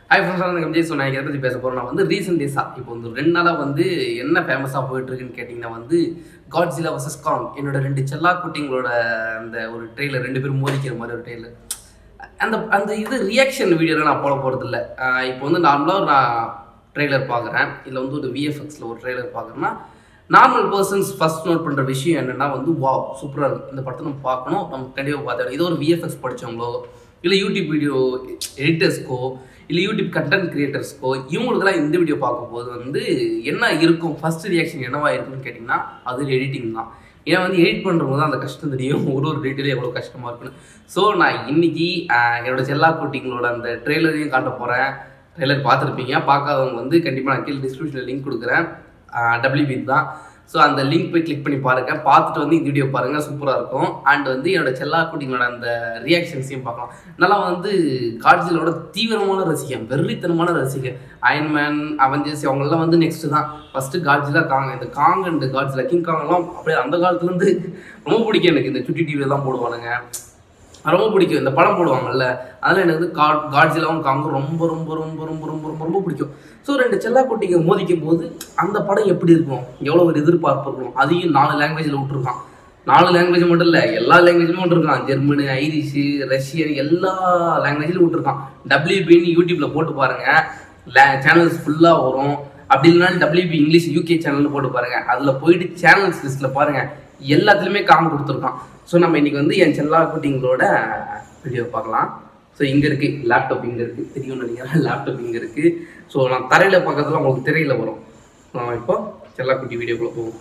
Hi friends எனக்கு விஜய் சொன்னேன் இதை பற்றி பேச போகிறோம் நான் வந்து ரீசெண்ட் டேஸாக இப்போ வந்து ரெண்டு நாளாக வந்து என்ன ஃபேமஸாக போயிட்டு இருக்குன்னு கேட்டிங்கன்னா வந்து காட்ஸிலா வர்சஸ் காங் என்னோட ரெண்டு செல்லா குட்டிங்களோட அந்த ஒரு ட்ரெயிலர் ரெண்டு பேரும் மோதிக்கிற மாதிரி ஒரு ட்ரெயிலர் அந்த அந்த இது ரியாக்ஷன் வீடியோலாம் நான் போட போகிறது இல்லை இப்போ வந்து நார்மலாக நான் ட்ரெய்லர் பார்க்குறேன் இல்லை வந்து ஒரு விஎஃப்எக்ஸில் ஒரு ட்ரெய்லர் பார்க்குறேன்னா நார்மல் பர்சன்ஸ் ஃபர்ஸ்ட் நோட் பண்ணுற விஷயம் என்னென்னா வந்து வா சூப்பராக இருக்குது இந்த படத்தை நம்ம பார்க்கணும் நம்ம கண்டிப்பாக பார்த்தோம் இது ஒரு விஎஃப்எக்ஸ் படித்தவங்களோ இல்லை யூடியூப் வீடியோ எடிட்டர்ஸ்க்கோ இல்லை யூடியூப் கண்டென்ட் கிரியேட்டர்ஸ்க்கோ இவங்களுக்குலாம் இந்த வீடியோ பார்க்கும்போது வந்து என்ன இருக்கும் ஃபர்ஸ்ட் ரியாக்ஷன் என்னவா இருக்குன்னு கேட்டிங்கன்னா அது எடிட்டிங் தான் ஏன்னா வந்து எடிட் பண்ணுறவங்க தான் அந்த கஷ்டம் தெரியும் ஒரு ஒரு டீட்டெயிலும் எவ்வளோ கஷ்டமாக இருக்குன்னு ஸோ நான் இன்னைக்கு ஆஹ், என்னோட செல்லா குட்டிங்களோட அந்த ட்ரெய்லரையும் காட்ட போகிறேன் ட்ரெய்லர் பார்த்துருப்பீங்க பார்க்காதவங்க வந்து கண்டிப்பாக நான் கீழே டிஸ்கிரிப்ஷனில் லிங்க் கொடுக்குறேன் டபிள்யூபி தான் ஸோ அந்த லிங்க் போய் கிளிக் பண்ணி பாருங்க பார்த்துட்டு வந்து இந்த வீடியோ பாருங்க சூப்பராக இருக்கும் அண்ட் வந்து என்னோட செல்லா குட்டிங்களோட அந்த ரியாக்ஷன்ஸையும் பார்க்கலாம் நல்லா வந்து காட்சிகளோட தீவிரமான ரசிகன் வெறித்தனமான ரசிகன் அயன்மேன் அவெஞ்சர்ஸ் அவங்கெல்லாம் வந்து நெக்ஸ்ட் தான் ஃபர்ஸ்ட் காட்ஜிலா காங் இந்த காங் அண்ட் காட்ஜிலா கிங் காங்லாம் அப்படியே அந்த காலத்துலேருந்து ரொம்ப பிடிக்கும் எனக்கு இந்த சுட்டி டிவிலாம் போடுவானுங்க ரொம்ப பிடிக்கும் இந்த படம் போடுவாங்கல்ல அதெல்லாம் எனக்கு வந்து காட் காட்ஜிலாவும் காங்கும் ரொம்ப ரொம்ப ரொம்ப ரொம்ப ரொம்ப ரொம்ப ரொம்ப பிடிக்கும் ஸோ ரெண்டு செல்லா குட்டிங்க மோதிக்கும் போது அந்த படம் எப்படி இருக்கும் எவ்வளோ ஒரு எதிர்பார்ப்பு இருக்கும் அதையும் நாலு லாங்குவேஜில் விட்டுருக்கான் நாலு லாங்குவேஜ் மட்டும் இல்லை எல்லா லாங்குவேஜுமே விட்டுருக்கான் ஜெர்மனி ஐரிஷு ரஷ்யன் எல்லா லாங்குவேஜ்லையும் விட்டுருக்கான் டபிள்யூபின்னு யூடியூப்ல போட்டு பாருங்க சேனல்ஸ் ஃபுல்லாக வரும் அப்படி இல்லைனாலும் டபிள்யூபி இங்கிலீஷ் யூகே சேனல்னு போட்டு பாருங்க அதில் போயிட்டு சேனல்ஸ் லிஸ்ட்டில் பாருங்க எல்லாத்துலேயுமே காம் கொடுத்துருக்கான் ஸோ நம்ம இன்னைக்கு வந்து என் செல்லா குட்டிங்களோட வீடியோ பார்க்கலாம் ஸோ இங்கே இருக்கு லேப்டாப் இங்கே இருக்கு தெரியும்னு நினைக்கிறேன் லேப்டாப் இங்கே இருக்கு ஸோ நான் தரையில் பார்க்கறதுல உங்களுக்கு திரையில் வரும் நான் இப்போ செல்லாக்குட்டி வீடியோக்குள்ளே போவோம்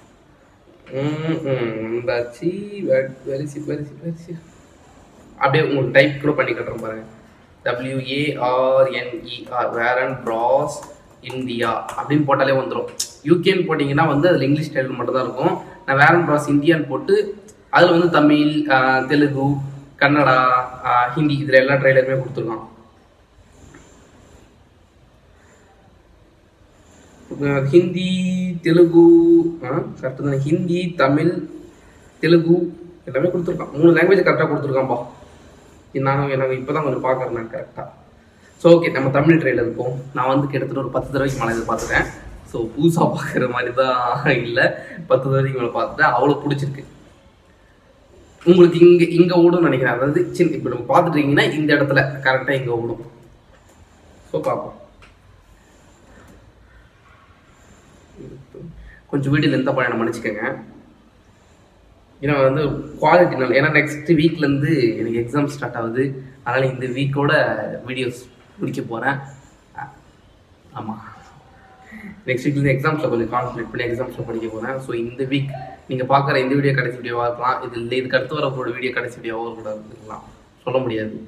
ம், ம், வந்தாச்சு வெரிசி வெரிசி வெரிசி அப்படியே உங்களுக்கு டைப் கூட பண்ணி கட்டுறேன் பாருங்க டபிள்யூஏஆர்என்இஆர் வேரன் ப்ராஸ் இந்தியா அப்படின்னு போட்டாலே வந்துடும் யூகேன்னு போட்டிங்கன்னா வந்து அதில் இங்கிலீஷ் டைட்டில் மட்டும் தான் இருக்கும் நான் வேரன் ப்ராஸ் இந்தியான்னு போட்டு அதில் வந்து தமிழ் ஆஹ், தெலுங்கு கன்னடா ஆஹ், ஹிந்தி இதில் எல்லா ட்ரைலருமே கொடுத்துருக்கான் அஹ் ஹிந்தி தெலுங்கு கரெக்டு தான் ஹிந்தி தமிழ் தெலுங்கு எல்லாமே கொடுத்துருக்கான் மூணு லாங்குவேஜ் கரெக்டாக கொடுத்துருக்கான்ப்பா நானும் எனக்கு இப்போ தான் கொஞ்சம் பார்க்குறேன் நான் கரெக்டாக ஸோ ஓகே நம்ம தமிழ் ட்ரெயிலர் இருக்கும் நான் வந்து கிட்டத்தட்ட ஒரு பத்து தடவைக்கு மேலே இதை பார்த்துட்டேன் ஸோ புதுசாக பார்க்குற மாதிரி தான் இல்லை பத்து தடவைக்கு மேலே பார்த்துட்டேன் அவ்வளோ பிடிச்சிருக்கு உங்களுக்கு இங்கே இங்கே ஓடும்னு நினைக்கிறேன் அதாவது சின்ன இப்போ நம்ம பார்த்துட்டு இருக்கீங்கன்னா இந்த இடத்துல கரெக்டாக இங்கே ஓடும் ஸோ பார்ப்போம் கொஞ்சம் வீடியோ லென்த்தாக பண்ண என்ன மன்னிச்சுக்கோங்க ஏன்னா வந்து குவாலிட்டி நல்ல ஏன்னா நெக்ஸ்ட் வீக்லேருந்து எனக்கு எக்ஸாம் ஸ்டார்ட் ஆகுது அதனால் இந்த வீக்கோட வீடியோஸ் முடிக்க போகிறேன் ஆமாம் நெக்ஸ்ட் வீக்லேருந்து எக்ஸாம்ஸில் கொஞ்சம் கான்சன்ட்ரேட் பண்ணி எக்ஸாம்ஸில் படிக்க போகிறேன் ஸோ இந்த வீக் நீங்கள் பார்க்குற இந்த வீடியோ கடைசி வீடியோவாக இருக்கலாம் இது இல்லை இதுக்கு அடுத்து வரப்போட வீடியோ கடைசி வீடியோவாக கூட இருக்கலாம் சொல்ல முடியாது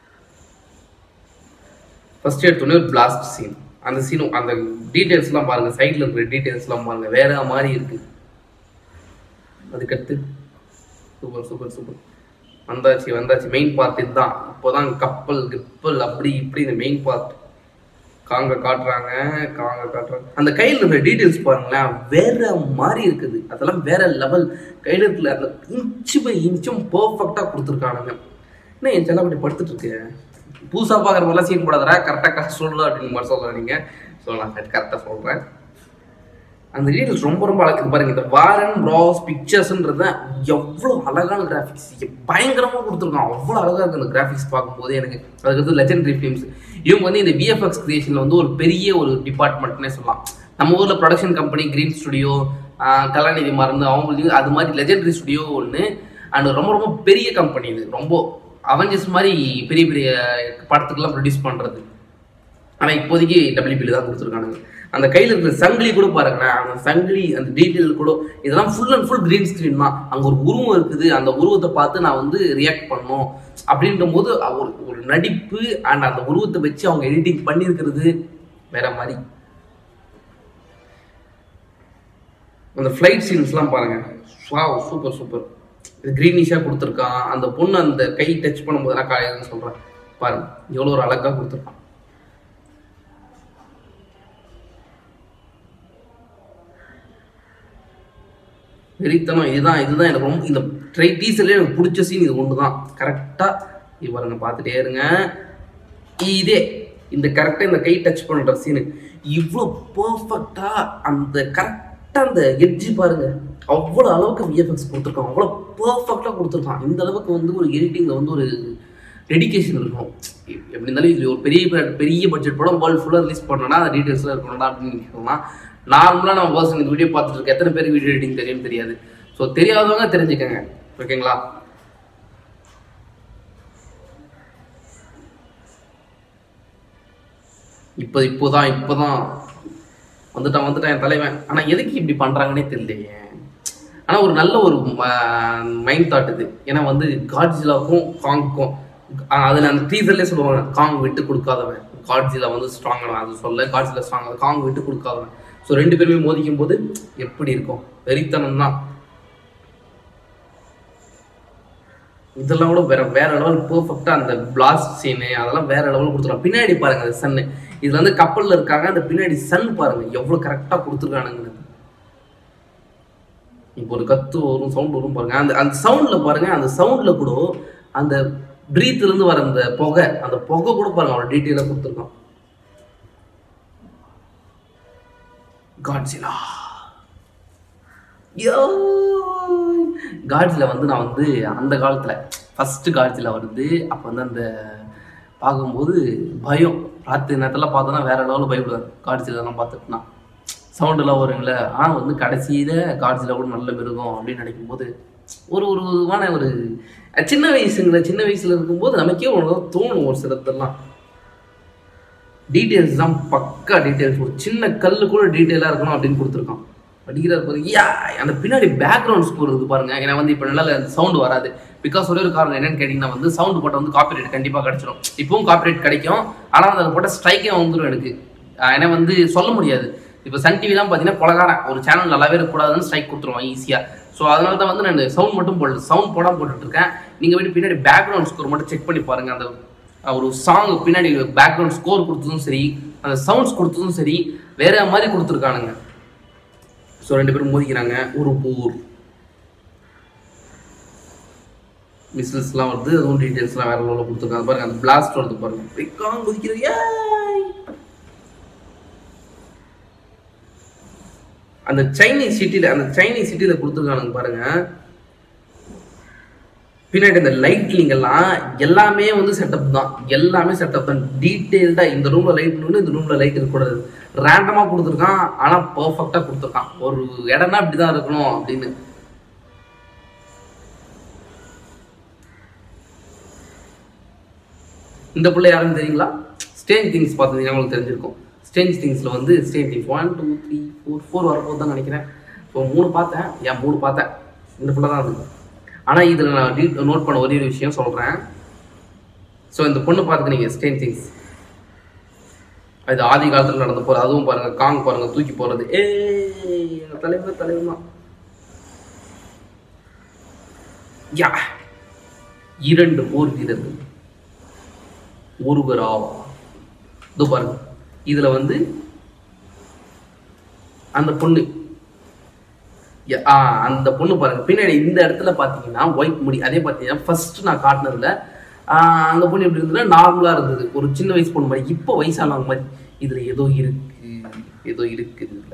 ஃபர்ஸ்ட் எடுத்தோடனே ஒரு பிளாஸ்ட் சீன் அந்த சீனும் அந்த டீட்டெயில்ஸ்லாம் பாருங்க சைடில் இருக்கிற டீட்டெயில்ஸ்லாம் பாருங்க வேற மாதிரி இருக்கு அதுக்கடுத்து சூப்பர் சூப்பர் சூப்பர் வந்தாச்சு வந்தாச்சு மெயின் பார்ட் இதுதான் இப்போதான் கப்பல் கிப்பல் அப்படி இப்படி இந்த மெயின் பார்ட் காங்க காட்டுறாங்க காங்க காட்டுறாங்க அந்த கையில் இருக்கிற டீட்டெயில்ஸ் பாருங்களேன் வேற மாதிரி இருக்குது அதெல்லாம் வேற லெவல் கையில் இருக்கிற அந்த இன்ச்சு பை இன்ச்சும் பர்ஃபெக்டாக கொடுத்துருக்கானுங்க என்ன என் செல்ல அப்படி படுத்துட்டு இருக்கு புதுசாக பார்க்குற மாதிரிலாம் சீன் போடாதரா கரெக்டாக சொல்லு அப்படின்னு மாதிரி சொல்கிறேன் நீங்கள் ஸோ நான் கரெக்டாக சொல்கிறேன் அந்த ரீல்ஸ் ரொம்ப ரொம்ப அழகு பாருங்க இந்த வாரன் ப்ராஸ் பிக்சர்ஸ்ன்றது எவ்வளோ அழகான கிராஃபிக்ஸ் பயங்கரமாக கொடுத்துருக்கான் அவ்வளோ அழகாக இருக்கு அந்த கிராஃபிக்ஸ் பார்க்கும்போது எனக்கு அதுக்கடுத்து லெஜெண்டரி ஃபிலிம்ஸ் இவங்க வந்து இந்த விஎஃப்எக்ஸ் கிரியேஷனில் வந்து ஒரு பெரிய ஒரு டிபார்ட்மெண்ட்னே சொல்லலாம் நம்ம ஊரில் production company green studio Kalanithi மருந்து அவங்களுக்கு அது மாதிரி லெஜெண்டரி ஸ்டுடியோ ஒன்று அண்ட் ரொம்ப ரொம்ப பெரிய கம்பெனி இது ரொம்ப அவெஞ்சர்ஸ் மாதிரி பெரிய பெரிய படத்துக்கெல்லாம் ப்ரொடியூஸ் பண்ணுறது ஆனால் இப்போதைக்கு டபிள்யூபியில் தான் கொடுத்துருக்கானுங்க அந்த கையில் இருக்கிற சங்கிலி கூட பாருங்களேன் அந்த சங்கிலி அந்த டீட்டெயில் கூட இதெல்லாம் full and full green screen தான் அங்கே ஒரு உருவம் இருக்குது அந்த உருவத்தை பார்த்து நான் வந்து ரியாக்ட் பண்ணணும் அப்படின்ற போது ஒரு ஒரு நடிப்பு அண்ட் அந்த உருவத்தை வச்சு அவங்க எடிட்டிங் பண்ணியிருக்கிறது வேற மாதிரி அந்த ஃப்ளைட் சீன்ஸ்லாம் பாருங்க வாவ் சூப்பர் சூப்பர் இது க்ரீனிஷாக கொடுத்துருக்கான் அந்த பொண்ணு அந்த கை டச் பண்ணும்போது நான் காலையிலன்னு சொல்கிறேன் பாருங்க எவ்வளோ ஒரு அழகாக கொடுத்துருக்கான் வெறித்தனம் இதுதான் இதுதான் எனக்கு ரொம்ப இந்த ட்ரை டீசர்லேயே எனக்கு பிடிச்ச சீன் இது ஒன்று தான் கரெக்டாக இது பாருங்க பார்த்துட்டே இருங்க இதே இந்த கரெக்டாக இந்த கை டச் பண்ணுற சீனு இவ்வளோ பர்ஃபெக்டாக அந்த கரெக்டாக அந்த எட்ஜி பாருங்க அவ்வளோ அளவுக்கு விஎஃப்எக்ஸ் கொடுத்துருக்கான் அவ்வளோ பர்ஃபெக்டாக கொடுத்துருக்கான் இந்த அளவுக்கு வந்து ஒரு எடிட்டிங்கில் வந்து ஒரு டெடிகேஷன் இருக்கும் எப்~ எப்படி இருந்தாலும் இது ஒரு பெரிய ப- பெரிய பட்ஜெட் படம் வேர்ல்டு ஃபுல்லாக ரிலீஸ் பண்ணனா அந்த டீட்டெயில்ஸ்லாம் இருக்கணும்டா அப்படின்னு சொல்லலாம் நார்மலாக நம்ம பர்சன் இந்த வீடியோ பார்த்துட்டு இருக்க எத்தனை பேருக்கு வீடியோ எடிட்டிங் தெரியும்னு தெரியாது ஸோ தெரியாதவங்க தெரிஞ்சுக்கங்க ஓகேங்களா இப்போ இப்போதான் இப்போதான் வந்துட்டான் வந்துட்டான் என் தலைவன் ஆனால் எதுக்கு இப்படி பண்ணுறாங்கன்னே தெரியலையே ஆனால் ஒரு நல்ல ஒரு மைண்ட் தாட் இது ஏன்னா வந்து காட்ஜிலாவுக்கும் காங்குக்கும் அதில் அந்த டீசர்லேயே சொல்லுவாங்க காங் விட்டு கொடுக்காதவன் காட்ஜிலா வந்து ஸ்ட்ராங்கான அது சொல்ல காட்ஜிலா ஸ்ட்ராங் காங் விட்டு கொடுக்காதவன் ஸோ ரெண்டு பேருமே மோதிக்கும் போது எப்படி இருக்கும் வெறித்தனம் தான் இதெல்லாம் கூட வேற வேற லெவல் பெர்ஃபெக்டா அந்த பிளாஸ்ட் சீனு அதெல்லாம் வேற லெவல் கொடுத்துருக்காங்க பின்னாடி பாருங்க அந்த சன்னு இதுல வந்து கப்பல்ல இருக்காங்க அந்த பின்னாடி சன் பாருங்க எவ்வளவு கரெக்டா கொடுத்துருக்கானுங்க இப்போ ஒரு கத்து வரும் சவுண்ட் வரும் பாருங்க அந்த அந்த சவுண்ட்ல பாருங்க அந்த சவுண்ட்ல கூட அந்த பிரீத்ல இருந்து வர அந்த புகை அந்த புகை கூட பாருங்க அவ்வளவு டீட்டெயிலா கொடுத்துருக்கான் காட்ஸிலா யோ காட்ஸில் வந்து நான் வந்து அந்த காலத்தில் ஃபஸ்ட்டு காட்ஸில் வருது அப்போ வந்து அந்த பார்க்கும்போது பயம் ராத்திரி நேரத்தில் பார்த்தோன்னா வேற லெவலில் பயப்படுவேன் காட்ஸிலலாம் பார்த்துட்டுனா சவுண்டெல்லாம் வருங்களே ஆனால் வந்து கடைசியில் காட்ஸில் கூட நல்ல மிருகம் அப்படின்னு நினைக்கும்போது ஒரு ஒரு விதமான ஒரு சின்ன வயசுங்கள சின்ன வயசில் இருக்கும்போது நமக்கே ஒன்று தோணும் ஒரு சிலத்தெல்லாம் டீட்டெயில்ஸ் தான் பக்கா டீட்டெயில்ஸ் ஒரு சின்ன கல் கூட டீட்டெயிலாக இருக்கணும் அப்படின்னு கொடுத்துருக்கான் படிக்கிறார் பாருங்க யா அந்த பின்னாடி பேக்ரவுண்ட் ஸ்கோர் இருக்கு பாருங்க ஏன்னா வந்து இப்போ நல்லா சவுண்ட் வராது பிகாஸ் ஒரே ஒரு காரணம் என்னன்னு கேட்டிங்கன்னா வந்து சவுண்ட் போட்டால் வந்து காப்பிரைட் கண்டிப்பாக கிடைச்சிடும் இப்பவும் காப்பிரைட் கிடைக்கும் ஆனால் வந்து அதை போட்டால் ஸ்ட்ரைக்கே வந்துடும் எனக்கு ஆஹ் ஏன்னா வந்து சொல்ல முடியாது இப்போ சன் டிவிலாம் பார்த்தீங்கன்னா கொலகாரன் ஒரு சேனல் நல்லாவே இருக்கக்கூடாதுன்னு ஸ்ட்ரைக் கொடுத்துருவான் ஈஸியாக ஸோ அதனால தான் வந்து நான் சவுண்ட் மட்டும் போடல சவுண்ட் போடாமல் போட்டுட்டு இருக்கேன் நீங்கள் போயிட்டு பின்னாடி பேக்ரவுண்ட் ஸ்கோர் மட்டும் செக் பண்ணி பாருங்க அந்த ஒரு சாங் பின்னாடி பேக்ரவுண்ட் ஸ்கோர் கொடுத்ததும் சரி அந்த சவுண்ட்ஸ் கொடுத்ததும் சரி வேற மாதிரி கொடுத்துருக்கானுங்க ஸோ ரெண்டு பேரும் மோதிக்கிறாங்க ஒரு போர் மிஸ்ஸஸ்லாம் வருது அதுவும் டீட்டெயில்ஸ்லாம் வேற லெவலில் கொடுத்துருக்காங்க பாருங்க அந்த பிளாஸ்ட் வருது பாருங்க பிக்காங் குதிக்கிறது ஏய்! அந்த சைனீஸ் சிட்டியில் அந்த சைனீஸ் சிட்டியில் கொடுத்துருக்கானுங்க பாருங்க பின்னாடி இந்த லைட்லிங் எல்லாம் எல்லாமே வந்து செட்டப் தான் எல்லாமே செட்டப் தான் டீட்டெயில்டாக இந்த ரூம்ல லைட் இருக்கணும் இந்த ரூம்ல லைட் இருக்கக்கூடாது ரேண்டமா கொடுத்துருக்கான் ஆனா பர்ஃபெக்டா கொடுத்துருக்கான் ஒரு இடம்னா இப்படிதான் இருக்கணும் அப்படின்னு இந்த பிள்ளை யாருன்னு தெரியுங்களா ஸ்டேஞ்ச் திங்ஸ் பார்த்துருந்தீங்கன்னா உங்களுக்கு தெரிஞ்சிருக்கும் ஸ்டேஞ்ச் திங்ஸில் வந்து strange things one two three four four வரப்போது தான் நினைக்கிறேன் ஸோ மூணு பார்த்தேன் ஏன் மூணு பார்த்தேன் இந்த பிள்ளை தான் அது ஆனால் இதில் நான் டீ நோட் பண்ண ஒரே ஒரு விஷயம் சொல்கிறேன் ஸோ இந்த பொண்ணு பார்த்துக்கிறீங்க ஸ்டேஞ்ச் திங்ஸ் இது ஆதி காலத்தில் நடந்து போகிறது அதுவும் பாருங்க காங் பாருங்க தூக்கி போகிறது ஏய் எங்கள் தலைவர் தலைவர் தான் யா இரண்டு போர் வீரர்கள் ஒருவர் ஆவா இதோ பாருங்க இதுல வந்து அந்த பொண்ணு ய- ஆ, அந்த பொண்ணு பாருங்க பின்னாடி இந்த இடத்துல பாத்தீங்கன்னா ஒயிட் முடி அதே பாத்தீங்கன்னா ஃபர்ஸ்ட் நான் காட்டினதுல ஆ, அந்த பொண்ணு எப்படி இருந்ததுன்னா நார்மலா இருந்தது ஒரு சின்ன வயசு பொண்ணு மாதிரி இப்போ வயசானவங்க மாதிரி இதுல ஏதோ இருக்கு ஏதோ இருக்கு இதுல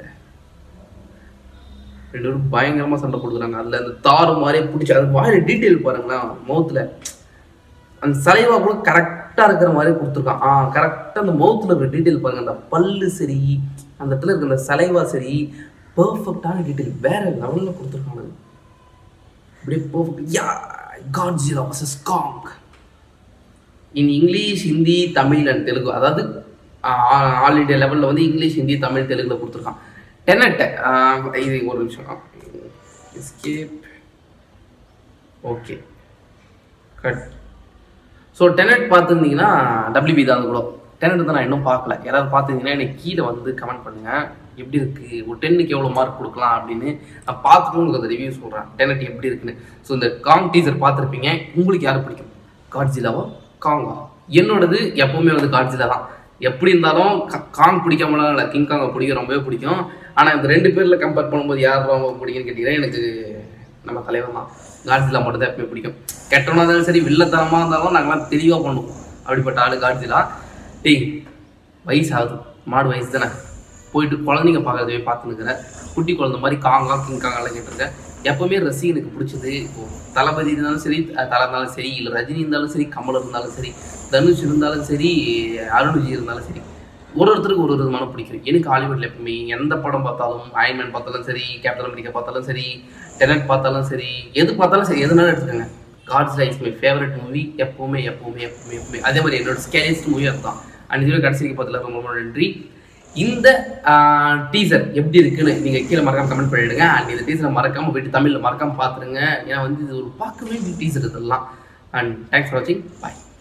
ரெண்டு பேரும் பயங்கரமா சண்டை போடுறாங்க அதுல அந்த தாறு மாதிரியே பிடிச்சி அது வாயில டீட்டெயில் பாருங்களேன் மவுத்துல அந்த சலைவா கூட கரெக்டா இருக்கிற மாதிரி கொடுத்துருக்கான் ஆ கரெக்டா அந்த மவுத்துல இருக்கிற டீட்டெயில் பாருங்க அந்த பல்லு சரி அந்த இடத்துல இருக்க அந்த சலைவா சரி பெர்ஃபெக்டான டீட்டெயில் வேற லெவல்ல கொடுத்துருக்காங்க அப்படியே பெர்ஃபெக்ட் யா Godzilla versus Kong in English Hindi Tamil and Telugu அதாவது ஆல் இண்டியா லெவலில் வந்து இங்கிலீஷ் ஹிந்தி தமிழ் தெலுங்குல கொடுத்துருக்கான் டெனட் இது ஒரு நிமிஷம் escape okay cut so Tenet பார்த்துருந்தீங்கன்னா டபிள்யூபி தான் அது கூட டெனட் தான் நான் இன்னும் பார்க்கல யாராவது பார்த்துருந்தீங்கன்னா எனக்கு கீழே வந்து கமெண்ட் பண்ணுங்க எப்படி இருக்கு ஒரு டென்னுக்கு எவ்வளோ மார்க் கொடுக்கலாம் அப்படின்னு நான் பார்த்துட்டு உங்களுக்கு அந்த ரிவ்யூ சொல்கிறேன் டெனட் எப்படி இருக்குன்னு ஸோ இந்த காங் டீசர் பார்த்துருப்பீங்க உங்களுக்கு யார் பிடிக்கும் காட்ஜிலாவா காங்கா என்னோடது எப்பவுமே வந்து காட்ஜிலா தான் எப்படி இருந்தாலும் கா- காங் பிடிக்காமலாம் இல்லை கிங் காங்கை பிடிக்கும் ரொம்பவே பிடிக்கும் ஆனால் இந்த ரெண்டு பேரில் கம்பேர் பண்ணும்போது யார் ரொம்ப பிடிக்கும்னு கேட்டிங்கன்னா எனக்கு நம்ம தலைவர் தான் காட்ஜிலா மட்டும் தான் எப்பவுமே பிடிக்கும் கெட்டவனா இருந்தாலும் சரி வில்லத்தனமாக இருந்தாலும் நாங்களாம் தெளிவாக பண்ணுவோம் அப்படிப்பட்ட ஆளு காட்ஜிலா டேய் வயசாகுது மாடு வயசு தானே போயிட்டு குழந்தைங்க பார்க்கறதவே பார்த்துனுக்கிறேன் குட்டி குழந்தை மாதிரி காங்கா கிங் காங்கெல்லாம் கேட்டிருக்கேன் எப்பவுமே ரசிகனுக்கு பிடிச்சது இப்போ தளபதி இருந்தாலும் சரி த- தலை இருந்தாலும் சரி இல்லை ரஜினி இருந்தாலும் சரி கமல் இருந்தாலும் சரி தனுஷ் இருந்தாலும் சரி அருண் விஜய் இருந்தாலும் சரி ஒரு ஒருத்தருக்கு ஒரு ஒரு விதமான பிடிக்கும் எனக்கு ஹாலிவுட்ல எப்பவுமே எந்த படம் பார்த்தாலும் அயன்மேன் பார்த்தாலும் சரி கேப்டன் அமெரிக்கா பார்த்தாலும் சரி டெனட் பார்த்தாலும் சரி எது பார்த்தாலும் சரி எதுனாலும் எடுத்துக்கோங்க God's life my favourite movie எப்பவுமே எப்பவுமே எப்பவுமே எப்பவுமே அதே மாதிரி என்னோட ஸ்கேரியஸ்ட் மூவி அதுதான் அண்ட் இதுவே கடைசிக்கு பார்த்ததுல ரொம்ப ரொம்ப நன்றி இந்த டீசர் எப்படி இருக்குன்னு நீங்க கீழே மறக்காம கமெண்ட் பண்ணிடுங்க அண்ட் இந்த டீசரை மறக்காம போயிட்டு தமிழ்ல மறக்காம பாத்துருங்க ஏன்னா வந்து இது ஒரு பார்க்கவே டீசர் இதெல்லாம் அண்ட் தேங்க்ஸ் ஃபார் வாட்சிங் பாய்